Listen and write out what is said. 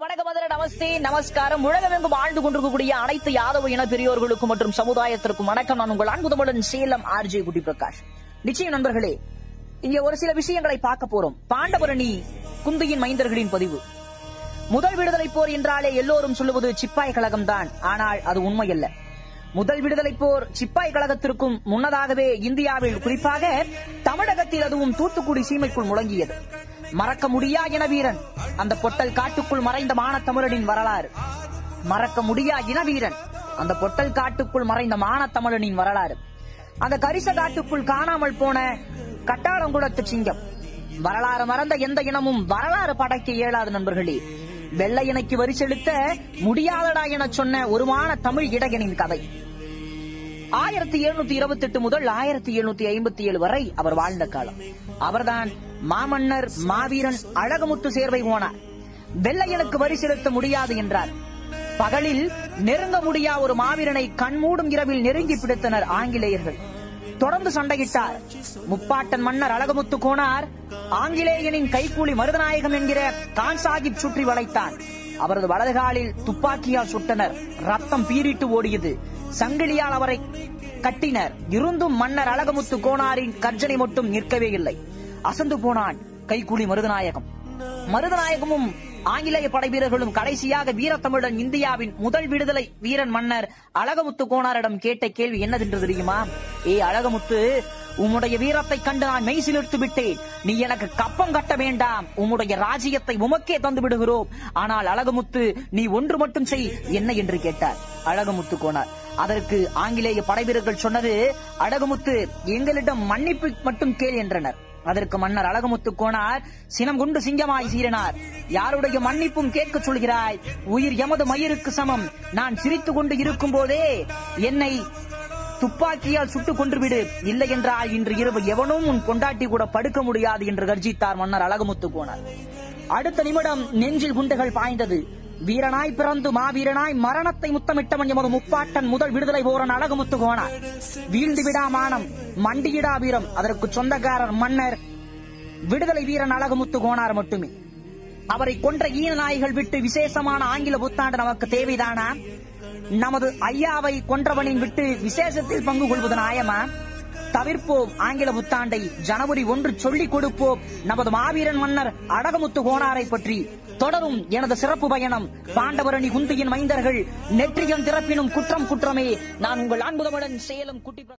வணக்கம் மதுரை நமஸ்தே நமஸ்காரம் உலகமெங்கும் ஆழ்ந்து கொண்டிருக்கக்கூடிய அனைத்து யாதவ இன பெரியோர்களுக்கும் மற்றும் சமுதாயத்திற்கும் வணக்கம் நான் உங்கள் அன்பு தமிழன் சேலம் ஆர்ஜே குட்டி பிரகாஷ் நிச்சயம் நண்பர்களே இங்கே ஒரு சில விஷயங்களை பார்க்க போறோம் பாண்டவரணி குந்தியின் மைந்தர்களின் பதிவு முதல் விடுதலை போர் என்றாலே எல்லோரும் சொல்லுவது சிப்பாய் கழகம் தான் ஆனால் அது உண்மையல்ல முதல் விடுதலை போர் சிப்பாய் கழகத்திற்கும் முன்னதாகவே இந்தியாவில் குறிப்பாக தமிழகத்தில் அதுவும் தூத்துக்குடி சீமைக்குள் முழங்கியது மறக்க முடியா இன வீரன் அந்த பொட்டல் காட்டுக்குள் மறைந்த மானத்தமிழனின் வரலாறு மறக்க முடியா இன வீரன் அந்த பொட்டல் காட்டுக்குள் மறைந்த மானத்தமிழனின் வரலாறு அந்த கரிச காட்டுக்குள் காணாமல் போன கட்டாளங்குளத்து சிங்கம் வரலாறு மறந்த எந்த இனமும் வரலாறு படைக்க இயலாது நண்பர்களே வெள்ளை இணைக்கு வரி செலுத்த முடியாதடா என சொன்ன ஒருமான தமிழ் இடையனின் கதை ஆயிரத்தி எழுநூத்தி இருபத்தி எட்டு முதல் ஆயிரத்தி எழுநூத்தி ஐம்பத்தி ஏழு வரை அவர் வாழ்ந்த காலம் அவர்தான் மாமன்னர் மாவீரன் அழகுமுத்து சேர்வை போனார் வெள்ளையனுக்கு வரி செலுத்த முடியாது என்றார் பகலில் நெருங்க முடியா ஒரு மாவீரனை கண்மூடும் இரவில் நெருங்கி பிடித்தனர் ஆங்கிலேயர்கள் தொடர்ந்து சண்டையிட்டார் முப்பாட்டன் மன்னர் அழகுமுத்து கோனார் ஆங்கிலேயனின் கைக்கூலி மருதநாயகம் என்கிற கான் சாஹிப் சுற்றி வளைத்தான் அவரது வலதுகாலில் துப்பாக்கியால் சுட்டனர் ரத்தம் பீறிட்டு ஓடியது சங்கிலியால் அவரை கட்டினர் இருந்தும் மன்னர் அழகமுத்து கோனாரின் கர்ஜனை மட்டும் நிற்கவே இல்லை அசந்து போனான் கைக்கூலி மருதநாயகம் மருதநாயகமும் ஆங்கிலேய படை வீரர்களும் கடைசியாக வீரத்தமிழன் இந்தியாவின் முதல் விடுதலை வீரன் மன்னர் அழகமுத்து கோனாரிடம் கேட்ட கேள்வி என்னதென்று தெரியுமா ஏ அழகமுத்து உம்முடைய வீரத்தை கண்டு நான் மெய் சிலிர்த்து விட்டேன் நீ எனக்கு கப்பம் கட்ட வேண்டாம் உம்முடைய ராஜ்யத்தை உமக்கே தந்து விடுகிறோம் ஆனால் அழகமுத்து நீ ஒன்று மட்டும் செய் என்ன என்று கேட்டார் அழகமுத்து கோனார் அதற்கு ஆங்கிலேய படைவீரர்கள் சொன்னது அழகமுத்து எங்களிடம் மன்னிப்பு மட்டும் கேள் என்றனர் அதற்கு மன்னர் அழகமுத்து கோனார் சினம் கொண்டு சிங்கமாய் சீறினார் யாருடைய மன்னிப்பும் கேட்க சொல்கிறாய் உயிர் எமது மயிருக்கு சமம் நான் சிரித்துக் கொண்டு இருக்கும் போதே என்னை துப்பாக்கியால் சுட்டுக் கொன்றுவிடு இல்லை என்றால் இன்று இரவு எவனும் உன் கொண்டாட்டி கூட படுக்க முடியாது என்று கர்ஜித்தார் மன்னர் அழகுமுத்து கோனார் அடுத்த நிமிடம் நெஞ்சில் குண்டுகள் பாய்ந்தது வீரனாய் பிறந்து மாவீரனாய் மரணத்தை முத்தமிட்டவன் எமது முப்பாட்டன் முதல் விடுதலை போரன் அழகுமுத்து கோனார் வீழ்ந்து விடா மானம் மண்டியிடா வீரம் அதற்கு சொந்தக்காரர் மன்னர் விடுதலை வீரன் அழகுமுத்து கோனார் மட்டுமே அவரை கொன்ற ஈன நாய்கள் விட்டு விசேஷமான ஆங்கில புத்தாண்டு நமக்கு தேவைதானா நமது ஐயாவை கொன்றவனின் விட்டு விசேஷத்தில் பங்கு கொள்வது நியாயமா தவிர்ப்போம் ஆங்கில புத்தாண்டை ஜனவரி ஒன்று சொல்லிக் கொடுப்போம் நமது மாவீரன் மன்னர் அழகமுத்து கோனாரை பற்றி தொடரும் எனது சிறப்பு பயணம் பாண்டவரணி குந்தியின் மைந்தர்கள் நெற்றியம் திறப்பினும் குற்றம் குற்றமே நான் உங்கள் அன்புதமுடன் சேலம் குட்டி